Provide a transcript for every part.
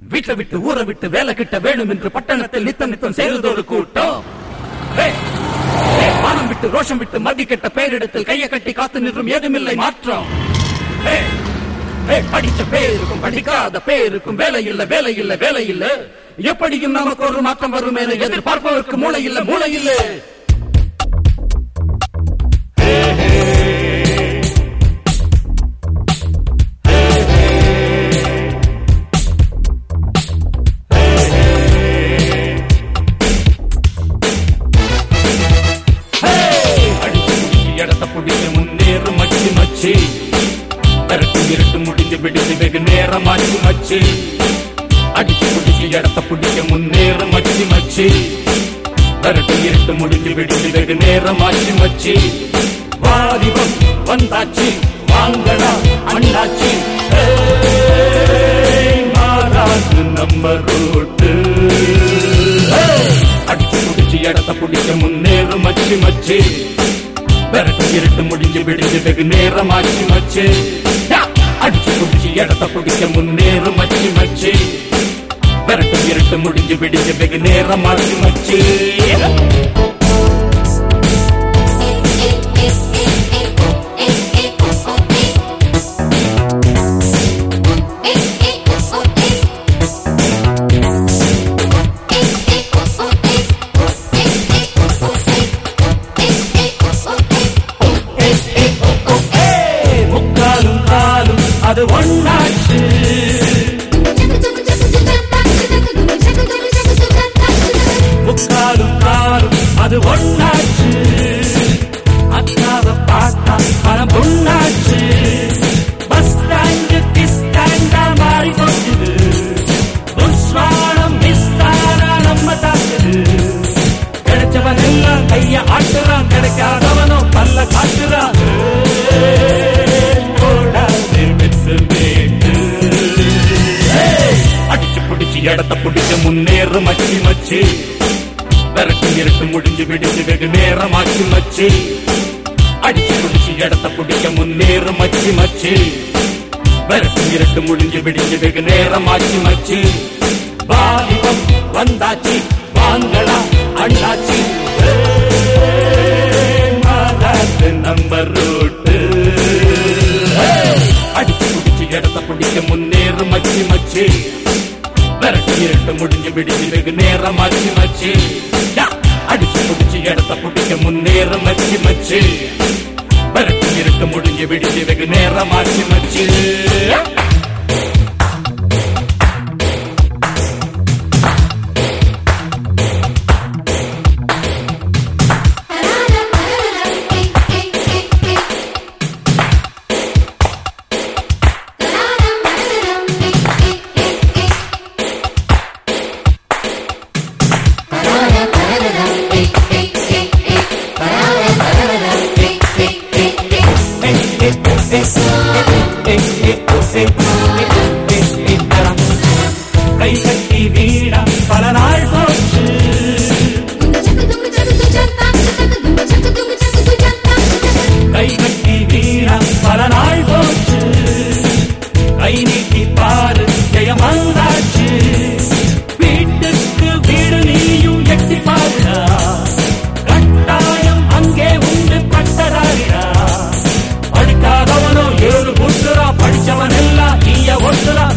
வீட்டை விட்டு ஊரை விட்டு வேலை கிட்ட வேணும் என்று பட்டணத்தில் நித்தம் நித்தம் சேருதொரு கூட்டம் ஏய், ஏய், மானம் விட்டு ரோஷம் விட்டு மதி கெட்ட பேரிடத்தில் கையை கட்டி காத்து நின்றும் ஏதுமில்லை மாற்றம் ஏய், ஏய், படிச்ச பேருக்கும் படிக்காத பேருக்கும் வேலை இல்ல வேலை இல்ல வேலை இல்ல எப்படியும் நமக்கு ஒரு மாற்றம் வரும் என எதிர்பார்ப்பவருக்கு மூளை இல்ல மூளை இல்ல அடிச்சு முடிச்சு இடத்த பிடிச்சு முன்னேறு மச்சி மச்சி கரட்டு இருட்டு முடிஞ்சு விடுச்சு வெகு நேரம் ஆச்சு மச்சி அடிச்சு பிடிச்சு இடத்த பிடிக்க முன்னேறு மச்சி மச்சி கரட்டு இருட்டு முடிஞ்சு விடுச்சு வெகு நேரம் ஆச்சு மச்சி வாலிபம் வந்தாச்சு வாங்கடா அண்ணாச்சி ஏய், மாறாது நம்ம ரோட்டு அடிச்சு பிடிச்சு இடத்த பிடிக்க முன்னேறு மச்சி மச்சி விரட்டு இருட்டு முடிஞ்சு விடிஞ்சு வெகு நேரம் ஆச்சு மச்சு யா! அடிச்சு பிடிச்சு இடத்த பிடிக்க முன்னேறு மச்சி மச்சி விரட்டு இருட்டு முடிஞ்சு விடிஞ்சு வெகு நேரம் ஆச்சு மச்சு ஏய், முக்காலும் காலும் அது ஒண்ணாச்சு முக்காலும் காலும் அது ஒண்ணாச்சு அக்காவை பார்த்தா மனம் பொண்ணாச்சு பஸ் ஸ்டாண்டு கிஸ் ஸ்டாண்டா மாறி போச்சுது புஷ்வானம் மிஸ் ஆனா நம்ம தாக்குது கிடைச்சவன் எல்லாம் கைய ஆட்டுறான் கிடைக்காதவனோ பல்ல காட்டுறான் ஏய், போடாதே வித்து வேட்டு. ஏய், அடிச்சு பிடிச்சு இடத்த பிடிச்சு முன்னேறு மச்சி மச்சி விரட்டு இருட்டு முடிஞ்சு விடிஞ்சு வெகு நேரம் ஆச்சு மச்சி அடிச்சு பிடிச்சு இடத்த பிடிக்க முன்னேறு மச்சி மச்சி விரட்டு இருட்டு முடிஞ்சு விடிஞ்சு வெகு நேரம் ஆச்சு மச்சி வாலிபம் வந்தாச்சு வாங்கடா அண்ணாச்சி ஏய், மாறாது நம்ம ரோட்டு ஏய், அடிச்சு பிடிச்சு இடத்த பிடிக்க முன்னேறு மச்சி மச்சி விரட்டு இருட்டு முடிஞ்சு விடிஞ்சு வெகு நேரம் ஆச்சு மச்சி யா! அடிச்சு பிடிச்சு இடத்த பிடிக்க முன்னேறு மச்சி மச்சி விரட்டு இருட்டு முடிஞ்சு விடிஞ்சு வெகு நேரம் ஆச்சு மச்சி யா! கை கட்டி வீணா பல நாள் போச்சு கை கட்டி வீணா பல நாள் போச்சு கை நீட்டி பாரு ஜெயம் வந்தாச்சு வீட்டுக்கு வீடு நீயும் எட்டி பாருடா கட்டாயம் அங்கே உண்டு பட்டதாரிடா படிக்காதவனோ ஏழு புட்டுறா படிச்சவன் எல்லாம் நீய ஒட்டுறா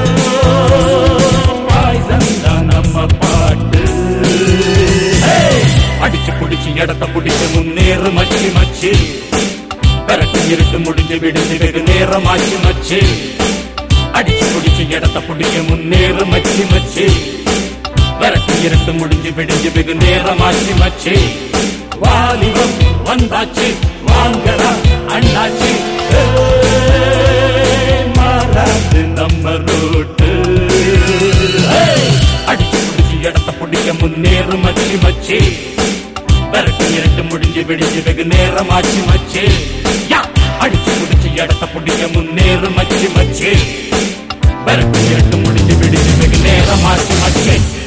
பாய்சன் தான் நம்ம பாட்டு ஏய், அடிச்சு பிடிச்சு இடத்த பிடிச்சு முன்னேறு மச்சி மச்சி விரட்டு இருட்டு முடிஞ்சு விடுஞ்சு வெகு நேரம் ஆச்சு மச்சி அடிச்சு பிடிச்சு இடத்த பிடிக்க முன்னேறு மச்சி மச்சி விரட்டு இருட்டு முடிஞ்சு விடுஞ்சு வெகு நேரம் ஆச்சு மச்சி வாலிபம் வந்தாச்சு வாங்கடா அண்ணாச்சி ஏய், மாறாது நம்ம ரோட்டு ஏய், அடிச்சு பிடிச்சு இடத்த பிடிக்க முன்னேறு மச்சி மச்சி விரட்டு இருட்டு முடிஞ்சு விடிஞ்சு வெகு நேரம் ஆச்சு மச்சி யா! அடிச்சு பிடிச்சு இடத்த பிடிக்க முன்னேறு மச்சி மச்சி விரட்டு இருட்டு முடிஞ்சு விடிஞ்சு வெகு நேரம் ஆச்சு மச்சி